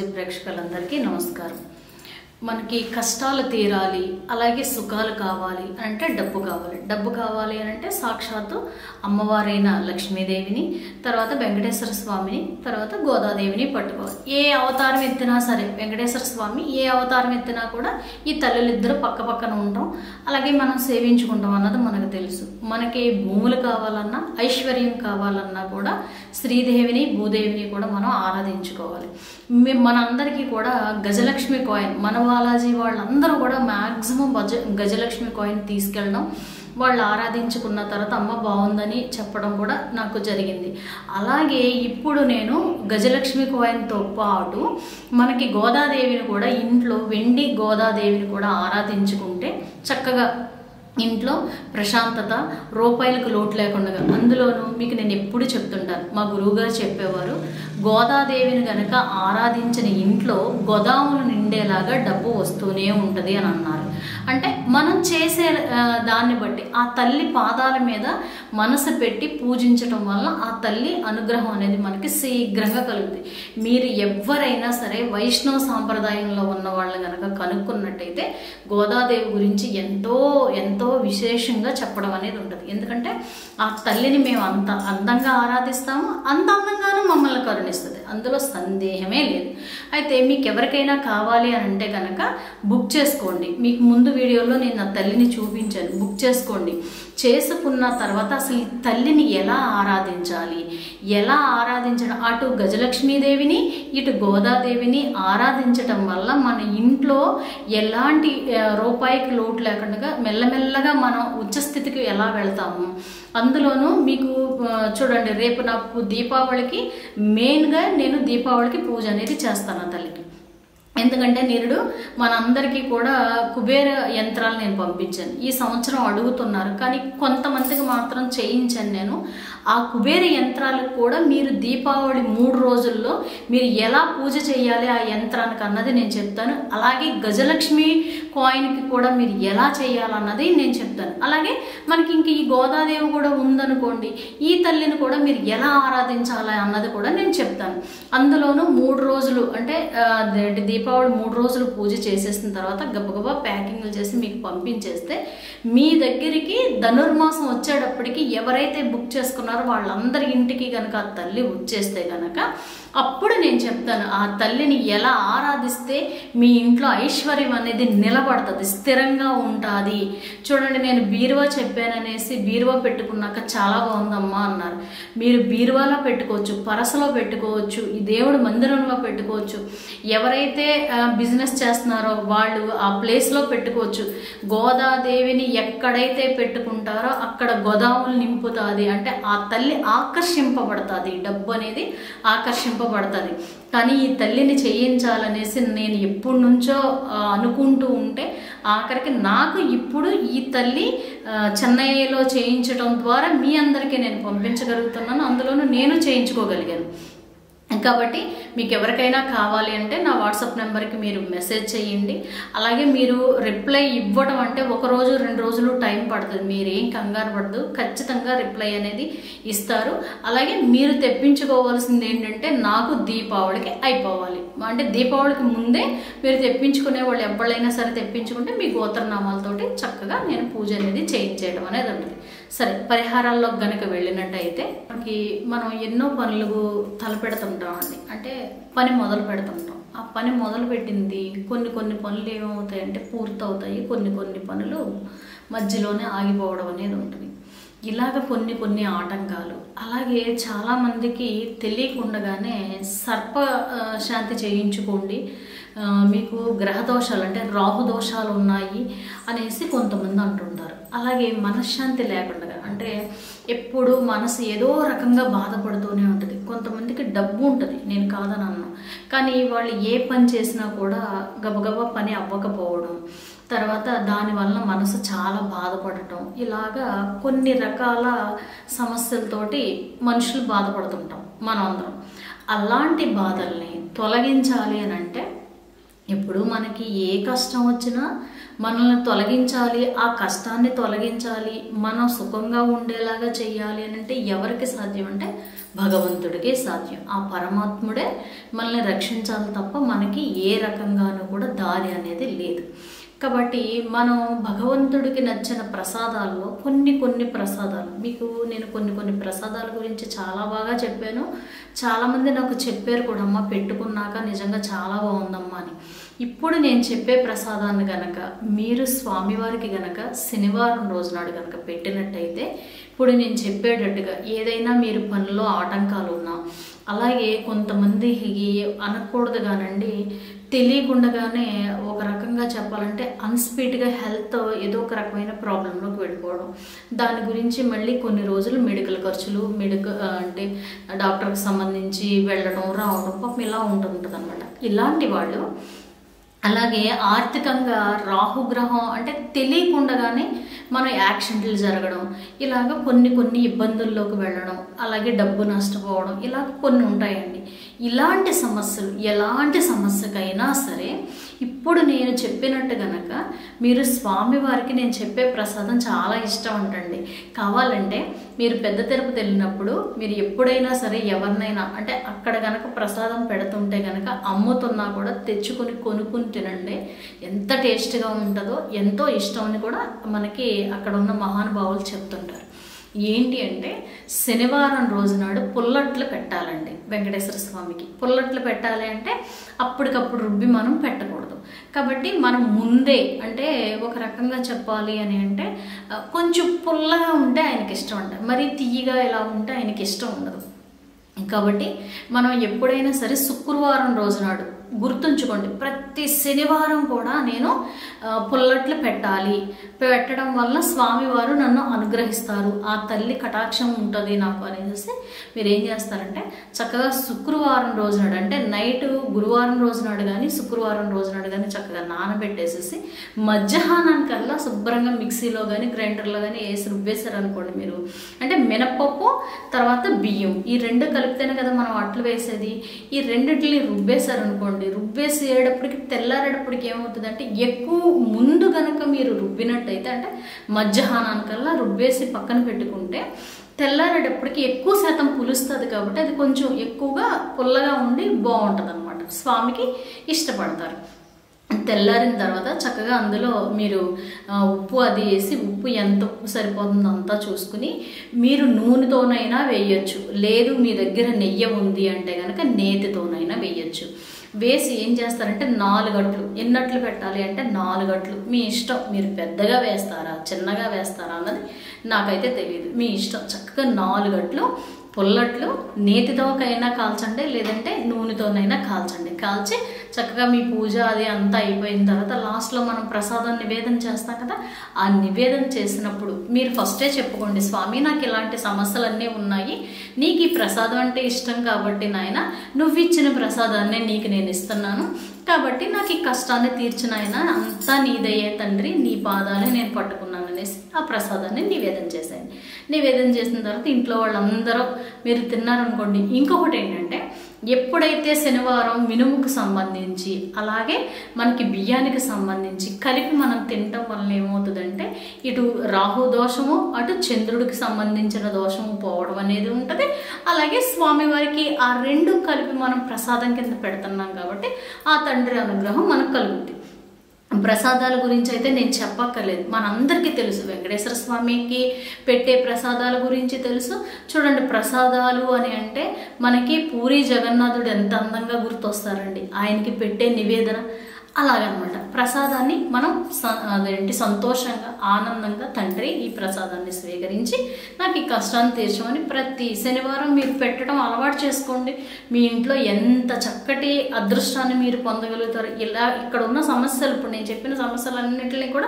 numerology ప్రేక్షకులందరికీ నమస్కారం మనకి కష్టాలు తీరాలి అలాగే సుఖాలు కావాలి అని అంటే డబ్బు కావాలి డబ్బు కావాలి అని అంటే సాక్షాత్తు అమ్మవారైన లక్ష్మీదేవిని తర్వాత వెంకటేశ్వర స్వామిని తర్వాత గోదాదేవిని పట్టుకోవాలి ఏ అవతారం ఎత్తినా సరే వెంకటేశ్వర స్వామి ఏ అవతారం ఎత్తినా కూడా ఈ తల్లులిద్దరూ పక్క పక్కన ఉంటాం అలాగే మనం సేవించుకుంటాం అన్నది మనకు తెలుసు మనకి భూములు కావాలన్నా ఐశ్వర్యం కావాలన్నా కూడా శ్రీదేవిని భూదేవిని కూడా మనం ఆరాధించుకోవాలి మే- మనందరికీ కూడా గజలక్ష్మి కాయిన్ మన బాలాజీ వాళ్ళందరూ కూడా మ్యాక్సిమం గజ గజలక్ష్మి కాయిన్ తీసుకెళ్ళడం వాళ్ళు ఆరాధించుకున్న తర్వాత అమ్మ బాగుందని చెప్పడం కూడా నాకు జరిగింది అలాగే ఇప్పుడు నేను గజలక్ష్మి కాయిన్తో పాటు మనకి గోదాదేవిని కూడా ఇంట్లో వెండి గోదాదేవిని కూడా ఆరాధించుకుంటే చక్కగా ఇంట్లో ప్రశాంతత రూపాయలకు లోటు లేకుండా అందులోనూ మీకు నేను ఎప్పుడు చెప్తుంటాను మా గురువుగారు చెప్పేవారు గోదాదేవిని గనక ఆరాధించిన ఇంట్లో గోదాములు నిండేలాగా డబ్బు వస్తూనే ఉంటుంది అని అన్నారు అంటే మనం చేసే ఆ, దాన్ని బట్టి ఆ తల్లి పాదాల మీద మనసు పెట్టి పూజించటం వల్ల ఆ తల్లి అనుగ్రహం అనేది మనకి శీఘ్రంగా కలుగుతుంది మీరు ఎవరైనా సరే వైష్ణవ సాంప్రదాయంలో ఉన్న వాళ్ళు కనుక కనుక్కున్నట్టయితే గోదాదేవి గురించి ఎంతో ఎంతో విశేషంగా చెప్పడం అనేది ఉంటుంది ఎందుకంటే ఆ తల్లిని మేము అంత అందంగా ఆరాధిస్తాము అంత అందంగానూ మమ్మల్ని కరుణిస్తుంది అందులో సందేహమే లేదు అయితే మీకు ఎవరికైనా కావాలి అని అంటే కనుక బుక్ చేసుకోండి మీకు ముందు వీడియోలో నేను నా తల్లిని చూపించాను బుక్ చేసుకోండి చేసుకున్న తర్వాత అసలు ఈ తల్లిని ఎలా ఆరాధించాలి ఎలా ఆరాధించడం అటు గజలక్ష్మీదేవిని ఇటు గోదాదేవిని ఆరాధించటం వల్ల మన ఇంట్లో ఎలాంటి ఆ, రూపాయికి లోటు లేకుండా మెల్లమెల్లగా మనం ఉచ్చస్థితికి ఎలా వెళ్తాము అందులోనూ మీకు ఆ, చూడండి రేపు నాకు దీపావళికి మెయిన్గా నేను దీపావళికి పూజ అనేది చేస్తాను ఆ తల్లికి ఎందుకంటే నిరుడు మనందరికీ కూడా కుబేర యంత్రాలు నేను పంపించాను ఈ సంవత్సరం అడుగుతున్నారు కానీ కొంతమందికి మాత్రం చేయించాను నేను ఆ కుబేర యంత్రాలకు కూడా మీరు దీపావళి మూడు రోజుల్లో మీరు ఎలా పూజ చేయాలి ఆ యంత్రానికి అన్నది నేను చెప్తాను అలాగే గజలక్ష్మి కాయిన్కి కూడా మీరు ఎలా చేయాలన్నది నేను చెప్తాను అలాగే మనకి ఇంక ఈ గోదాదేవి కూడా ఉందనుకోండి ఈ తల్లిని కూడా మీరు ఎలా ఆరాధించాలి అన్నది కూడా నేను చెప్తాను అందులోనూ మూడు రోజులు అంటే ఆ, అదేంటి దీపావళి మూడు రోజులు పూజ చేసేసిన తర్వాత గబగబా ప్యాకింగ్లు చేసి మీకు పంపించేస్తే మీ దగ్గరికి ధనుర్మాసం వచ్చేటప్పటికి ఎవరైతే బుక్ చేసుకున్నారో వాళ్ళందరి ఇంటికి కనుక ఆ తల్లి వచ్చేస్తే కనుక అప్పుడు నేను చెప్తాను ఆ తల్లిని ఎలా ఆరాధిస్తే మీ ఇంట్లో ఐశ్వర్యం అనేది నిలబడుతుంది స్థిరంగా ఉంటుంది చూడండి నేను బీరువా చెప్పాననేసి బీరువా పెట్టుకున్నాక చాలా బాగుందమ్మా అన్నారు మీరు బీరువాలో పెట్టుకోవచ్చు పరసలో పెట్టుకోవచ్చు ఈ దేవుడి మందిరంలో పెట్టుకోవచ్చు ఎవరైతే బిజినెస్ చేస్తున్నారో వాళ్ళు ఆ ప్లేస్లో పెట్టుకోవచ్చు గోదాదేవిని ఎక్కడైతే పెట్టుకుంటారో అక్కడ గోదాములు నింపుతుంది అంటే ఆ తల్లి ఆకర్షింపబడుతుంది డబ్బు అనేది ఆకర్షింపబడుతుంది కానీ ఈ తల్లిని చేయించాలనేసి నేను ఎప్పటి నుంచో ఆ, అనుకుంటూ ఉంటే ఆఖరికి నాకు ఇప్పుడు ఈ తల్లి ఆ, చెన్నైలో చేయించడం ద్వారా మీ అందరికీ నేను పంపించగలుగుతున్నాను అందులోనూ నేను చేయించుకోగలిగాను కాబట్టి మీకు ఎవరికైనా కావాలి అంటే నా వాట్సాప్ నెంబర్కి మీరు మెసేజ్ చేయండి అలాగే మీరు రిప్లై ఇవ్వడం అంటే ఒక రోజు రెండు రోజులు టైం పడుతుంది మీరు ఏం కంగారు పడదు ఖచ్చితంగా రిప్లై అనేది ఇస్తారు అలాగే మీరు తెప్పించుకోవాల్సింది ఏంటంటే నాకు దీపావళికి అయిపోవాలి అంటే దీపావళికి ముందే మీరు తెప్పించుకునే వాళ్ళు ఎవరైనా సరే తెప్పించుకుంటే మీ గోత్రనామాలతోటి చక్కగా నేను పూజ అనేది చేయించేయడం అనేది ఉంటుంది సరే పరిహారాల్లో గనుక వెళ్ళినట్టయితే మనకి మనం ఎన్నో పనులు తలపెడుతుంటామండి అంటే పని మొదలు పెడుతుంటాం ఆ పని మొదలు పెట్టింది కొన్ని కొన్ని పనులు ఏమవుతాయంటే పూర్తవుతాయి కొన్ని కొన్ని పనులు మధ్యలోనే ఆగిపోవడం అనేది ఉంటుంది ఇలాగ కొన్ని కొన్ని ఆటంకాలు అలాగే చాలామందికి తెలియకుండానే సర్ప ఆ, శాంతి చేయించుకోండి ఆ, మీకు గ్రహ దోషాలు అంటే రాహు దోషాలు ఉన్నాయి అనేసి కొంతమంది అంటుంటారు అలాగే మనశ్శాంతి లేకుండా అంటే ఎప్పుడు మనసు ఏదో రకంగా బాధపడుతూనే ఉంటుంది కొంతమందికి డబ్బు ఉంటుంది నేను కాదని అన్నాను కానీ వాళ్ళు ఏ పని చేసినా కూడా గబగబా పని అవ్వకపోవడం తర్వాత దానివల్ల మనసు చాలా బాధపడటం ఇలాగా కొన్ని రకాల సమస్యలతోటి మనుషులు బాధపడుతుంటాం మనం అందరం అలాంటి బాధల్ని తొలగించాలి అని అంటే ఇప్పుడు మనకి ఏ కష్టం వచ్చినా మనల్ని తొలగించాలి ఆ కష్టాన్ని తొలగించాలి మనం సుఖంగా ఉండేలాగా చేయాలి అని అంటే ఎవరికి సాధ్యం అంటే భగవంతుడికే సాధ్యం ఆ పరమాత్ముడే మనల్ని రక్షించాలి తప్ప మనకి ఏ రకంగానూ కూడా దారి అనేది లేదు కాబట్టి మనం భగవంతుడికి నచ్చిన ప్రసాదాల్లో కొన్ని కొన్ని ప్రసాదాలు మీకు నేను కొన్ని కొన్ని ప్రసాదాల గురించి చాలా బాగా చెప్పాను చాలామంది నాకు చెప్పారు కూడా అమ్మ పెట్టుకున్నాక నిజంగా చాలా బాగుందమ్మా అని ఇప్పుడు నేను చెప్పే ప్రసాదాన్ని గనక మీరు స్వామివారికి గనక శనివారం రోజునాడు గనక పెట్టినట్టయితే ఇప్పుడు నేను చెప్పేటట్టుగా ఏదైనా మీరు పనిలో ఆటంకాలు ఉన్నా అలాగే కొంతమంది అనకూడదు కానండి తెలియకుండానే ఒక రకంగా చెప్పాలంటే అన్స్పీడ్గా హెల్త్ ఏదో ఒక రకమైన ప్రాబ్లంలోకి వెళ్ళిపోవడం దాని గురించి మళ్ళీ కొన్ని రోజులు మెడికల్ ఖర్చులు మెడికల్ అంటే డాక్టర్కి సంబంధించి వెళ్ళడం రావడం పాపం ఇలా ఉంటుంటుంది అనమాట ఇలాంటి వాళ్ళు అలాగే ఆర్థికంగా రాహుగ్రహం అంటే తెలియకుండానే మన యాక్సిడెంట్లు జరగడం ఇలాగ కొన్ని కొన్ని ఇబ్బందుల్లోకి వెళ్ళడం అలాగే డబ్బు నష్టపోవడం ఇలా కొన్ని ఉంటాయండి ఇలాంటి సమస్యలు ఎలాంటి సమస్యకైనా సరే ఇప్పుడు నేను చెప్పినట్టు గనక మీరు స్వామివారికి నేను చెప్పే ప్రసాదం చాలా ఇష్టం అంటండి కావాలంటే మీరు పెద్ద తిరుపతి వెళ్ళినప్పుడు మీరు ఎప్పుడైనా సరే ఎవరినైనా అంటే అక్కడ గనక ప్రసాదం పెడుతుంటే గనక అమ్ముతున్నా కూడా తెచ్చుకొని కొనుక్కుని తినండి ఎంత టేస్ట్గా ఉంటుందో ఎంతో ఇష్టం అని కూడా మనకి అక్కడ ఉన్న మహానుభావులు చెప్తుంటారు ఏంటి అంటే శనివారం రోజు నాడు పుల్లట్లు పెట్టాలండి వెంకటేశ్వర స్వామికి పుల్లట్లు పెట్టాలి అంటే అప్పటికప్పుడు రుబ్బి మనం పెట్టకూడదు కాబట్టి మనం ముందే అంటే ఒక రకంగా చెప్పాలి అని అంటే ఆ, కొంచెం పుల్లగా ఉంటే ఆయనకి ఇష్టం అంట మరి తీయగా ఇలా ఉంటే ఆయనకి ఇష్టం ఉండదు కాబట్టి మనం ఎప్పుడైనా సరే శుక్రవారం రోజు నాడు గుర్తుంచుకోండి ప్రతి శనివారం కూడా నేను ఆ, పుల్లట్లు పెట్టాలి పెట్టడం వల్ల స్వామివారు నన్ను అనుగ్రహిస్తారు ఆ తల్లి కటాక్షం ఉంటుంది నాకు అనేసి మీరు ఏం చేస్తారంటే చక్కగా శుక్రవారం రోజు నాడు అంటే నైట్ గురువారం రోజు నాడు కానీ శుక్రవారం రోజు నాడు కానీ చక్కగా నానబెట్టేసేసి మధ్యాహ్నానికల్లా శుభ్రంగా మిక్సీలో కానీ గ్రైండర్లో కానీ వేసి రుబ్బేశారు అనుకోండి మీరు అంటే మినపప్పు తర్వాత బియ్యం ఈ రెండు కలిపితేనే కదా మనం అట్లు వేసేది ఈ రెండిటిని రుబ్బేశారు అనుకోండి రుబ్బేసేటప్పటికి తెల్లారేటప్పటికి ఏమవుతుందంటే ఎక్కువ ముందు గనక మీరు రుబ్బినట్టయితే అంటే మధ్యాహ్నానికల్లా రుబ్బేసి పక్కన పెట్టుకుంటే తెల్లారేటప్పటికి ఎక్కువ శాతం పులుస్తుంది కాబట్టి అది కొంచెం ఎక్కువగా పుల్లగా ఉండి బాగుంటుంది అనమాట స్వామికి ఇష్టపడతారు తెల్లారిన తర్వాత చక్కగా అందులో మీరు ఆ, ఉప్పు అది వేసి ఉప్పు ఎంత ఉప్పు సరిపోతుందో అంతా చూసుకుని మీరు నూనెతోనైనా వేయొచ్చు లేదు మీ దగ్గర నెయ్యి ఉంది అంటే కనుక నేతితోనైనా వేయొచ్చు వేసి ఏం చేస్తారంటే నాలుగట్లు ఎన్నట్లు పెట్టాలి అంటే నాలుగట్లు మీ ఇష్టం మీరు పెద్దగా వేస్తారా చిన్నగా వేస్తారా అన్నది నాకైతే తెలియదు మీ ఇష్టం చక్కగా నాలుగట్లు పుల్లట్లు నేతితోకైనా కాల్చండి లేదంటే నూనెతోనైనా కాల్చండి కాల్చి చక్కగా మీ పూజ అది అంతా అయిపోయిన తర్వాత లాస్ట్లో మనం ప్రసాదం నివేదన చేస్తాం కదా ఆ నివేదన చేసినప్పుడు మీరు ఫస్టే చెప్పుకోండి స్వామి నాకు ఇలాంటి సమస్యలన్నీ ఉన్నాయి నీకు ఈ ప్రసాదం అంటే ఇష్టం కాబట్టి నాయన నువ్వు ఇచ్చిన ప్రసాదాన్ని నీకు నేను ఇస్తున్నాను కాబట్టి నాకు ఈ కష్టాన్ని తీర్చిన ఆయన అంతా నీదయ్యే తండ్రి నీ పాదాలే నేను పట్టుకున్నాను అనేసి ఆ ప్రసాదాన్ని నివేదన చేశాను నివేదన చేసిన తర్వాత ఇంట్లో వాళ్ళందరూ మీరు తిన్నారనుకోండి ఇంకొకటి ఏంటంటే ఎప్పుడైతే శనివారం మినుముకు సంబంధించి అలాగే మనకి బియ్యానికి సంబంధించి కలిపి మనం తినటం వల్ల ఏమవుతుందంటే ఇటు రాహు దోషము అటు చంద్రుడికి సంబంధించిన దోషము పోవడం అనేది ఉంటుంది అలాగే స్వామివారికి ఆ రెండు కలిపి మనం ప్రసాదం కింద పెడుతున్నాం కాబట్టి ఆ తండ్రి అనుగ్రహం మనకు కలుగుతుంది ప్రసాదాల గురించి అయితే నేను చెప్పక్కర్లేదు మనందరికీ తెలుసు వెంకటేశ్వర స్వామికి పెట్టే ప్రసాదాల గురించి తెలుసు చూడండి ప్రసాదాలు అని అంటే మనకి పూరి జగన్నాథుడు ఎంత అందంగా గుర్తొస్తారండి ఆయనకి పెట్టే నివేదన అలాగనమాట ప్రసాదాన్ని మనం స- అదేంటి సంతోషంగా ఆనందంగా తండ్రి ఈ ప్రసాదాన్ని స్వీకరించి నాకు ఈ కష్టాన్ని తీర్చమని ప్రతి శనివారం మీరు పెట్టడం అలవాటు చేసుకోండి మీ ఇంట్లో ఎంత చక్కటి అదృష్టాన్ని మీరు పొందగలుగుతారు ఇలా ఇక్కడ ఉన్న సమస్యలు ఇప్పుడు నేను చెప్పిన సమస్యలన్నింటినీ కూడా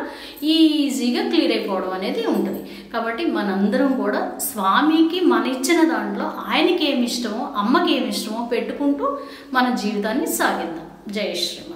ఈజీగా క్లియర్ అయిపోవడం అనేది ఉంటుంది కాబట్టి మనందరం కూడా స్వామికి మన ఇచ్చిన దాంట్లో ఆయనకి ఏమి ఇష్టమో అమ్మకి ఏమి ఇష్టమో పెట్టుకుంటూ మన జీవితాన్ని సాగిద్దాం జై శ్రీమన్